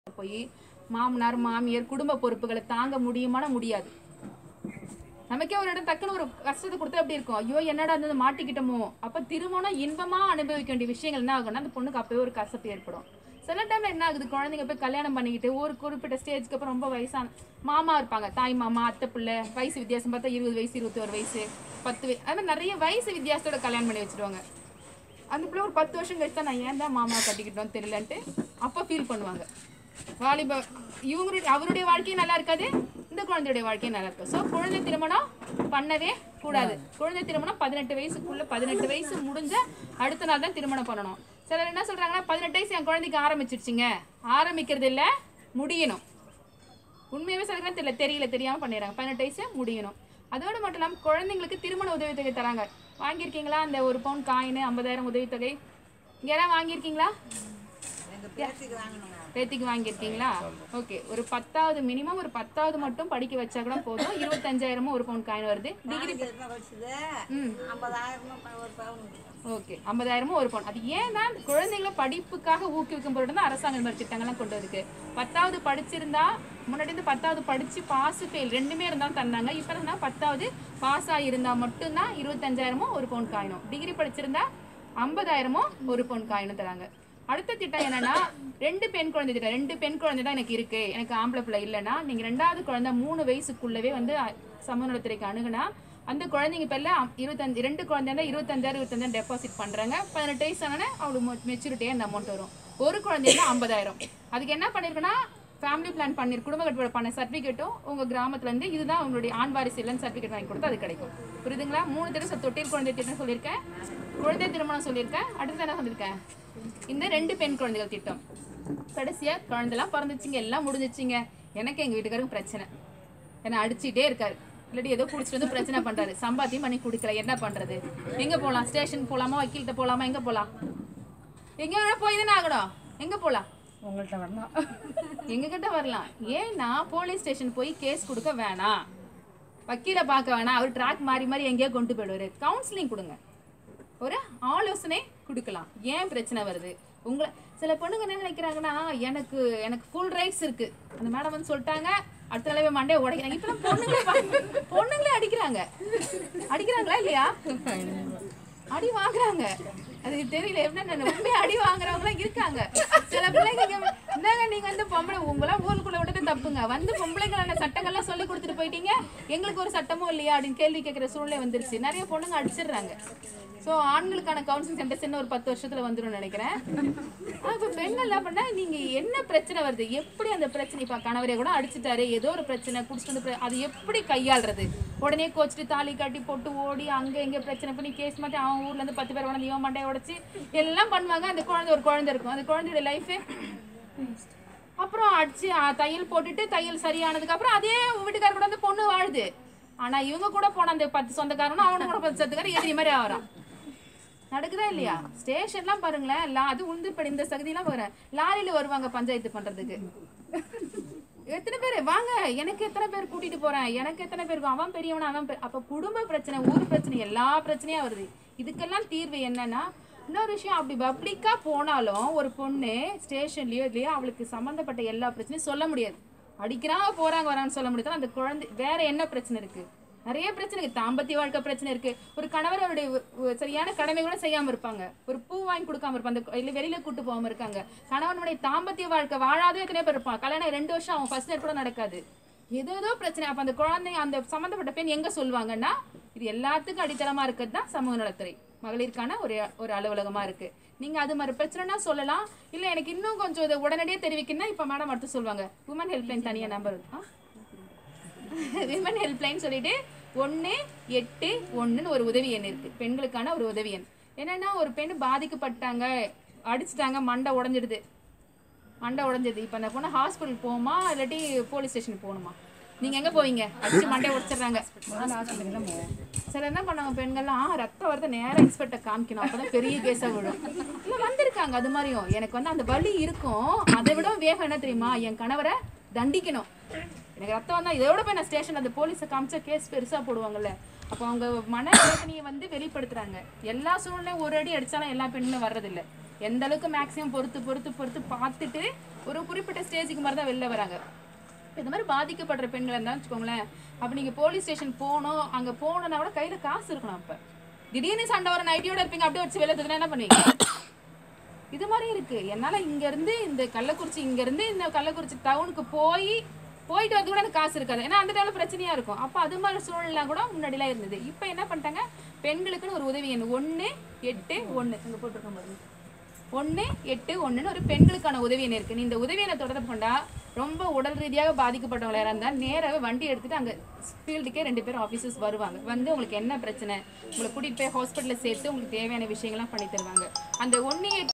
போய் மாமனார் மாமியார் குடும்ப பொறுப்புகளை தாங்க முடியுமானா முடியாது நமக்கே ஒரு இடம் டக்குன்னு ஒரு கஷ்டத்தை கொடுத்தா எப்படி இருக்கும் ஐயோ என்னடா அந்த மாட்டிக்கிட்டோமோ அப்ப திருமணம் இன்பமா அனுபவிக்க வேண்டிய விஷயங்கள் என்ன ஆகும்னா அந்த பொண்ணுக்கு அப்பவே ஒரு கசப்பு ஏற்படும் சில டைம்ல என்ன ஆகுது குழந்தைங்க போய் கல்யாணம் பண்ணிக்கிட்டு ஒரு குறிப்பிட்ட ஸ்டேஜ்க்கு அப்புறம் ரொம்ப வயசான மாமா இருப்பாங்க தாய் மாமா அத்தை பிள்ளை வயசு வித்தியாசம் பார்த்தா இருபது வயசு இருபத்தோரு வயசு பத்து வயசு அது மாதிரி நிறைய வயசு வித்தியாசத்தோட கல்யாணம் பண்ணி வச்சிருவாங்க அந்த பிள்ளை ஒரு பத்து வருஷம் கழிச்சு தான் நான் ஏன் தான் மாமா கட்டிக்கிட்டோம் தெரியலன்ட்டு அப்போ ஃபீல் பண்ணுவாங்க வாலிப இவங்களுடைய அவருடைய வாழ்க்கையும் நல்லா இருக்காது இந்த குழந்தையுடைய வாழ்க்கையும் நல்லா இருக்கும் ஸோ குழந்தை திருமணம் பண்ணவே கூடாது குழந்தை திருமணம் பதினெட்டு வயசுக்குள்ள பதினெட்டு வயசு முடிஞ்ச அடுத்த நாள் தான் திருமணம் பண்ணணும் சிலர் என்ன சொல்றாங்கன்னா பதினெட்டு வயசு என் குழந்தைக்கு ஆரம்பிச்சிருச்சுங்க ஆரம்பிக்கிறது இல்ல முடியணும் உண்மையாவே சொல்லுங்க தெரியல தெரியல தெரியாம பண்ணிடுறாங்க பதினெட்டு வயசு முடியணும் அதோட மட்டும் இல்லாமல் குழந்தைங்களுக்கு திருமண உதவித்தொகை தராங்க வாங்கியிருக்கீங்களா அந்த ஒரு பவுன் காயின் ஐம்பதாயிரம் உதவித்தொகை இங்க யாராவது வாங்கியிருக்கீங்களா பேத்திக்கு வாங்கியிருக்கீங்களா ஓகே ஒரு பத்தாவது மினிமம் ஒரு பத்தாவது மட்டும் படிக்க வச்சா கூட போதும் இருபத்தஞ்சாயிரமும் ஒரு பவுன் காயின் வருது டிகிரி ம் ஓகே ஐம்பதாயிரமும் ஒரு பவுன் அது ஏன்னா குழந்தைகளை படிப்புக்காக ஊக்குவிக்கும் பொருட்டு தான் அரசாங்கம் இந்த மாதிரி திட்டங்கள்லாம் கொண்டு இருக்கு பத்தாவது படிச்சிருந்தா முன்னாடி இருந்து பத்தாவது படிச்சு பாஸ் ஃபெயில் ரெண்டுமே இருந்தாலும் தந்தாங்க இப்போ இருந்தா பத்தாவது பாஸ் ஆகியிருந்தா மட்டும்தான் இருபத்தஞ்சாயிரமும் ஒரு பவுன் காயினும் டிகிரி படிச்சிருந்தா ஐம்பதாயிரமும் ஒரு பவுன் காயினும் தராங்க அடுத்த திட்டம் என்னன்னா ரெண்டு பெண் குழந்தை திட்டம் ரெண்டு பெண் குழந்தை தான் எனக்கு இருக்கு எனக்கு ஆம்பளை பிள்ளை இல்லைன்னா நீங்க ரெண்டாவது குழந்தை மூணு வயசுக்குள்ளவே வந்து அ- சமூக நலத்துறைக்கு அணுகுனா அந்த குழந்தைங்க பேர்ல அம்- இருபத்தஞ்சு ரெண்டு குழந்தைங்க இருபத்தஞ்சாயிரம் இருபத்தஞ்சாயிரம் டெபாசிட் பண்றாங்க பதினெட்டு வயசு ஆனோடனே அவங்களுக்கு மெச்சூரிட்டியாக இந்த அமௌண்ட் வரும் ஒரு குழந்தைன்னா ஐம்பதாயிரம் அதுக்கு என்ன பண்ணிருக்குன்னா ஃபேமிலி பிளான் பண்ணி குடும்ப கட்டுப்பாடு பண்ண சர்டிஃபிகேட்டும் உங்க கிராமத்துல இருந்து இதுதான் உங்களுடைய ஆண் வாரிசு இல்லைன்னு சர்டிஃபிகேட் வாங்கி கொடுத்தா அது கிடைக்கும் புரியுதுங்களா மூணு தடவை தொட்டில் குழந்தை திட்டம் சொல்லியிருக்கேன் குழந்தை திருமணம் சொல்லியிருக்கேன் அடுத்து என்ன சொல்லியிருக்கேன் இந்த ரெண்டு பெண் குழந்தைகள் திட்டம் கடைசியா குழந்தைலாம் பிறந்துச்சுங்க எல்லாம் முடிஞ்சிச்சுங்க எனக்கு எங்க வீட்டுக்காருக்கு பிரச்சனை என்னை அடிச்சிட்டே இருக்காரு இல்லாட்டி ஏதோ குடிச்சிட்டு வந்து பிரச்சனை பண்றாரு சம்பாத்தியம் பண்ணி கொடுக்கல என்ன பண்றது எங்க போலாம் ஸ்டேஷன் போலாமா வக்கீல்கிட்ட போலாமா எங்க போலாம் எங்க வேணா போய் தானே ஆகணும் எங்க போலாம் உங்கள்கிட்ட வரலாம் எங்க கிட்ட வரலாம் ஏன்னா போலீஸ் ஸ்டேஷன் போய் கேஸ் கொடுக்க வேணாம் வக்கீலை பார்க்க வேணாம் அவர் ட்ராக் மாறி மாறி எங்கேயோ கொண்டு போயிடுவாரு கவுன்சிலிங் கொடுங்க ஒரு ஆலோசனை கொடுக்கலாம் ஏன் பிரச்சனை வருது உங்களை சில பொண்ணுங்க என்ன நினைக்கிறாங்கன்னா எனக்கு எனக்கு ஃபுல் ரைட்ஸ் இருக்கு அந்த மேடம் வந்து சொல்லிட்டாங்க அடுத்த தலைவை மண்டே உடைக்கிறாங்க இப்பெல்லாம் பொண்ணுங்களே பா- பொண்ணுங்களே அடிக்கிறாங்க அடிக்கிறாங்களா இல்லையா அடி வாங்குறாங்க அது தெரியல என்ன உண்மையா அடி வாங்குறவங்களாம் இருக்காங்க சில பிள்ளைங்க இங்க, என்னங்க நீங்க வந்து பொம்பளை உங்களாம் ஊருக்குள்ள விட்டது தப்புங்க வந்து பொம்பளைங்களான சட்டங்கள்லாம் சொல்லி கொடுத்துட்டு போயிட்டீங்க எங்களுக்கு ஒரு சட்டமும் இல்லையா அப்படின்னு கேள்வி கேட்கிற சூழ்நிலை வந்துருச்சு நிறைய பொண்ணுங்க அடிச்சிடுறாங்க ஸோ ஆண்களுக்கான கவுன்சிலிங் சென்டர்ஸ் இன்னும் ஒரு பத்து வருஷத்துல வந்துரும் நினைக்கிறேன் அப்போ பெண்கள் என்ன பண்ணா நீங்க என்ன பிரச்சனை வருது எப்படி அந்த பிரச்சனை இப்போ கணவரே கூட அடிச்சிட்டாரு ஏதோ ஒரு பிரச்சனை குடிச்சிட்டு வந்து பிர- அது எப்படி கையாளுறது உடனே கோச்சிட்டு தாலி கட்டி போட்டு ஓடி அங்க இங்க பிரச்சனை பண்ணி கேஸ் மாட்டி அவன் ஊர்ல இருந்து பத்து பேர் வந்து இவன் மண்டையை உடைச்சு எல்லாம் பண்ணுவாங்க அந்த குழந்தை ஒரு குழந்தை இருக்கும் அந்த குழந்தையோட லைஃபே அப்புறம் அடிச்சு ஆ, தையல் போட்டுட்டு தையல் சரியானதுக்கு அப்புறம் அதே வீட்டுக்கார கூட வந்து பொண்ணு வாழுது ஆனா இவங்க கூட போன அந்த பத்து சொந்தக்காரனும் அவனு கூட பத்து சொந்தக்காரன் எதிரி மாதிரி ஆகிறான் நடக்குதா இல்லையா ஸ்டேஷன்லாம் பாருங்களேன் லா அது உந்து இப்ப இந்த சகதியெல்லாம் வரேன் லாரியில வருவாங்க பஞ்சாயத்து பண்றதுக்கு எத்தனை பேர் வாங்க எனக்கு எத்தனை பேர் கூட்டிட்டு போறேன் எனக்கு எத்தனை பேர் அவன் பெரியவன் அவன் பெ- அப்ப குடும்ப பிரச்சனை ஊர் பிரச்சனை எல்லா பிரச்சனையும் வருது இதுக்கெல்லாம் தீர்வு என்னன்னா இன்னொரு விஷயம் அப்படி பப்ளிக்கா போனாலும் ஒரு பொண்ணு ஸ்டேஷன்லயோ இல்லையோ அவளுக்கு சம்மந்தப்பட்ட எல்லா பிரச்சனையும் சொல்ல முடியாது அடிக்கிறாங்க போறாங்க வரான்னு சொல்ல முடியாது அந்த குழந்தை வேற என்ன பிரச்சனை இருக்கு நிறைய பிரச்சனை இருக்கு தாம்பத்திய வாழ்க்கை பிரச்சனை இருக்கு ஒரு கணவர் அவருடைய உ- உ- சரியான கடமை கூட செய்யாம இருப்பாங்க ஒரு பூ வாங்கி கொடுக்காம இருப்பாங்க அந்த இல்ல வெளியில கூட்டு போகாம இருக்காங்க கணவனுடைய தாம்பத்திய வாழ்க்கை வாழாதே எத்தனை பேர் இருப்பான் கல்யாணம் ரெண்டு வருஷம் அவன் ஃபர்ஸ்ட் இயர் கூட நடக்காது ஏதோ ஏதோ பிரச்சனை அப்ப அந்த குழந்தை அந்த சம்மந்தப்பட்ட பெண் எங்க சொல்லுவாங்கன்னா இது எல்லாத்துக்கும் அடித்தளமா இருக்கிறது தான் சமூக நலத்துறை மகளிருக்கான ஒரு ஒரு அலுவலகமா இருக்கு நீங்க அது மாதிரி பிரச்சனைனா சொல்லலாம் இல்ல எனக்கு இன்னும் கொஞ்சம் இதை உடனடியே தெரிவிக்கணும்னா இப்ப மேடம் அடுத்து சொல்லுவாங்க உமன் ஹெல்ப்லைன் தனியா நம்பர் ஆ விமன் ஹெல்ப்லைன் சொல்லிட்டு ஒன்று எட்டு ஒன்றுன்னு ஒரு உதவி எண் இருக்கு பெண்களுக்கான ஒரு உதவி எண் என்னன்னா ஒரு பெண் பாதிக்கப்பட்டாங்க அடிச்சிட்டாங்க மண்டை உடைஞ்சிடுது மண்டை உடைஞ்சது இப்போ அந்த பொண்ணு ஹாஸ்பிட்டல் போகுமா இல்லாட்டி போலீஸ் ஸ்டேஷன் போகணுமா நீங்க எங்க போவீங்க அடிச்சு மண்டை உடைச்சிடுறாங்க ஹாஸ்பிட்டலுக்கு தான் போவோம் சில என்ன பண்ணாங்க பெண்கள்லாம் "ஆ, ரத்தம் வரத நேரா எக்ஸ்பர்ட்டை காமிக்கணும் அப்பதான் பெரிய கேஸா விழும் இல்ல வந்திருக்காங்க அது மாதிரியும் எனக்கு வந்து அந்த வலி இருக்கும் அதை விட வேகம் என்ன தெரியுமா என் கணவரை தண்டிக்கணும் எனக்கு ரத்தம் வந்தா இதை விட போய் நான் ஸ்டேஷன் அந்த போலீஸை காமிச்சா கேஸ் பெருசா போடுவாங்கல்ல அப்போ அவங்க மன வேதனையை வந்து வெளிப்படுத்துறாங்க எல்லா சூழ்நிலையும் ஒரு அடி அடிச்சாலும் எல்லா பெண்களும் வர்றதில்ல எந்த அளவுக்கு மேக்ஸிமம் பொறுத்து பொறுத்து பொறுத்து பார்த்துட்டு ஒரு குறிப்பிட்ட ஸ்டேஜுக்கு மாதிரி தான் வெளில வராங்க இப்ப இந்த மாதிரி பாதிக்கப்படுற பெண்கள் இருந்தாலும் வச்சுக்கோங்களேன் அப்போ நீங்கள் போலீஸ் ஸ்டேஷன் போகணும் அங்கே போகணுன்னா கூட கையில் காசு இருக்கணும் அப்போ திடீர்னு சண்டை வர நைட்டியோட இருப்பீங்க அப்படியே வச்சு வெளில தூக்கினா என்ன பண்ணுவீங்க இது மாதிரி இருக்கு என்னால இங்க இருந்து இந்த கள்ளக்குறிச்சி இங்க இருந்து இந்த கள்ளக்குறிச்சி டவுனுக்கு போய் போயிட்டு வந்து கூட எனக்கு காசு இருக்காது ஏன்னா அந்த டைம்ல பிரச்சனையா இருக்கும் அப்ப அது மாதிரி சூழ்நிலை கூட முன்னாடிலாம் இருந்தது இப்போ என்ன பண்ணிட்டாங்க பெண்களுக்குன்னு ஒரு உதவி எண் ஒன்று எட்டு ஒன்று இங்க போட்டிருக்கோம் பாருங்க ஒன்று எட்டு ஒன்றுன்னு ஒரு பெண்களுக்கான உதவி எண் இருக்கு நீ இந்த உதவி எண்ணை தொடர்பு கொண்டா ரொம்ப உடல் ரீதியாக பாதிக்கப்பட்டவங்களா இருந்தால் நேராகவே வண்டி எடுத்துட்டு அங்கே ஃபீல்டுக்கே ரெண்டு பேரும் ஆஃபீஸர்ஸ் வருவாங்க வந்து உங்களுக்கு என்ன பிரச்சனை உங்களை கூட்டிகிட்டு போய் ஹாஸ்பிட்டலில் சேர்த்து உங்களுக்கு தேவையான விஷயங்கள்லாம் பண்ணி தருவாங்க அந்த ஒன்று எட்டு